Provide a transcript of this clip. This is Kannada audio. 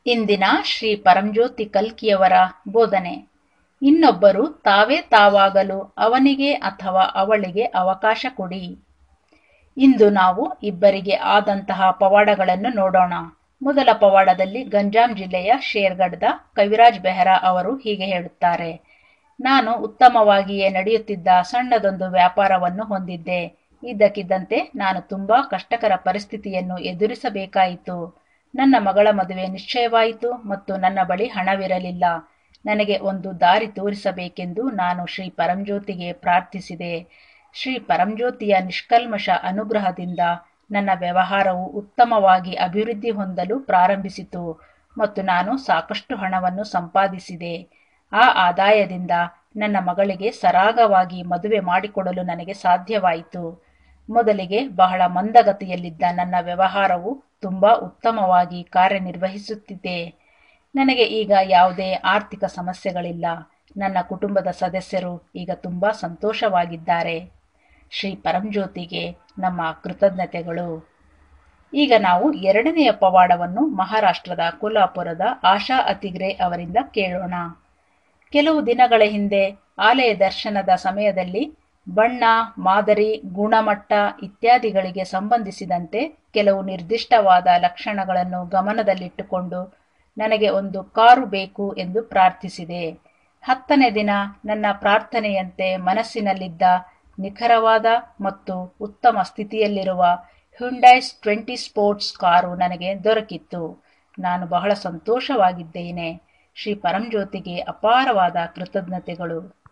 ಇಂದಿನ ಶ್ರೀ ಪರಂಜ್ಯೋತಿ ಕಲ್ಕಿಯವರ ಬೋಧನೆ ಇನ್ನೊಬ್ಬರು ತಾವೇ ತಾವಾಗಲು ಅವನಿಗೆ ಅಥವಾ ಅವಳಿಗೆ ಅವಕಾಶ ಕೊಡಿ ಇಂದು ನಾವು ಇಬ್ಬರಿಗೆ ಆದಂತಹ ಪವಾಡಗಳನ್ನು ನೋಡೋಣ ಮೊದಲ ಪವಾಡದಲ್ಲಿ ಗಂಜಾಂ ಜಿಲ್ಲೆಯ ಶೇರ್ಗಢದ ಕವಿರಾಜ್ ಬೆಹರಾ ಅವರು ಹೀಗೆ ಹೇಳುತ್ತಾರೆ ನಾನು ಉತ್ತಮವಾಗಿಯೇ ನಡೆಯುತ್ತಿದ್ದ ಸಣ್ಣದೊಂದು ವ್ಯಾಪಾರವನ್ನು ಹೊಂದಿದ್ದೆ ಇದ್ದಕ್ಕಿದ್ದಂತೆ ನಾನು ತುಂಬಾ ಕಷ್ಟಕರ ಪರಿಸ್ಥಿತಿಯನ್ನು ಎದುರಿಸಬೇಕಾಯಿತು ನನ್ನ ಮಗಳ ಮದುವೆ ನಿಶ್ಚಯವಾಯಿತು ಮತ್ತು ನನ್ನ ಬಳಿ ಹಣವಿರಲಿಲ್ಲ ನನಗೆ ಒಂದು ದಾರಿ ತೋರಿಸಬೇಕೆಂದು ನಾನು ಶ್ರೀ ಪರಂಜ್ಯೋತಿಗೆ ಪ್ರಾರ್ಥಿಸಿದೆ ಶ್ರೀ ಪರಂಜ್ಯೋತಿಯ ನಿಷ್ಕಲ್ಮಶ ಅನುಗ್ರಹದಿಂದ ನನ್ನ ವ್ಯವಹಾರವು ಉತ್ತಮವಾಗಿ ಅಭಿವೃದ್ಧಿ ಹೊಂದಲು ಪ್ರಾರಂಭಿಸಿತು ಮತ್ತು ನಾನು ಸಾಕಷ್ಟು ಹಣವನ್ನು ಸಂಪಾದಿಸಿದೆ ಆ ಆದಾಯದಿಂದ ನನ್ನ ಮಗಳಿಗೆ ಸರಾಗವಾಗಿ ಮದುವೆ ಮಾಡಿಕೊಡಲು ನನಗೆ ಸಾಧ್ಯವಾಯಿತು ಮೊದಲಿಗೆ ಬಹಳ ಮಂದಗತಿಯಲ್ಲಿದ್ದ ನನ್ನ ವ್ಯವಹಾರವು ತುಂಬಾ ಉತ್ತಮವಾಗಿ ಕಾರ್ಯನಿರ್ವಹಿಸುತ್ತಿದೆ ನನಗೆ ಈಗ ಯಾವುದೇ ಆರ್ಥಿಕ ಸಮಸ್ಯೆಗಳಿಲ್ಲ ನನ್ನ ಕುಟುಂಬದ ಸದಸ್ಯರು ಈಗ ತುಂಬಾ ಸಂತೋಷವಾಗಿದ್ದಾರೆ ಶ್ರೀ ಪರಂಜ್ಯೋತಿಗೆ ನಮ್ಮ ಕೃತಜ್ಞತೆಗಳು ಈಗ ನಾವು ಎರಡನೆಯ ಪವಾಡವನ್ನು ಮಹಾರಾಷ್ಟ್ರದ ಕೊಲ್ಹಾಪುರದ ಆಶಾ ಅತಿಗ್ರೆ ಅವರಿಂದ ಕೇಳೋಣ ಕೆಲವು ದಿನಗಳ ಹಿಂದೆ ಆಲಯ ದರ್ಶನದ ಸಮಯದಲ್ಲಿ ಬಣ್ಣ ಮಾದರಿ ಗುಣಮಟ್ಟ ಇತ್ಯಾದಿಗಳಿಗೆ ಸಂಬಂಧಿಸಿದಂತೆ ಕೆಲವು ನಿರ್ದಿಷ್ಟವಾದ ಲಕ್ಷಣಗಳನ್ನು ಗಮನದಲ್ಲಿಟ್ಟುಕೊಂಡು ನನಗೆ ಒಂದು ಕಾರು ಬೇಕು ಎಂದು ಪ್ರಾರ್ಥಿಸಿದೆ ಹತ್ತನೇ ದಿನ ನನ್ನ ಪ್ರಾರ್ಥನೆಯಂತೆ ಮನಸ್ಸಿನಲ್ಲಿದ್ದ ನಿಖರವಾದ ಮತ್ತು ಉತ್ತಮ ಸ್ಥಿತಿಯಲ್ಲಿರುವ ಹ್ಯುಂಡೈಸ್ ಟ್ವೆಂಟಿ ಸ್ಪೋರ್ಟ್ಸ್ ಕಾರು ನನಗೆ ದೊರಕಿತ್ತು ನಾನು ಬಹಳ ಸಂತೋಷವಾಗಿದ್ದೇನೆ ಶ್ರೀ ಪರಂಜ್ಯೋತಿಗೆ ಅಪಾರವಾದ ಕೃತಜ್ಞತೆಗಳು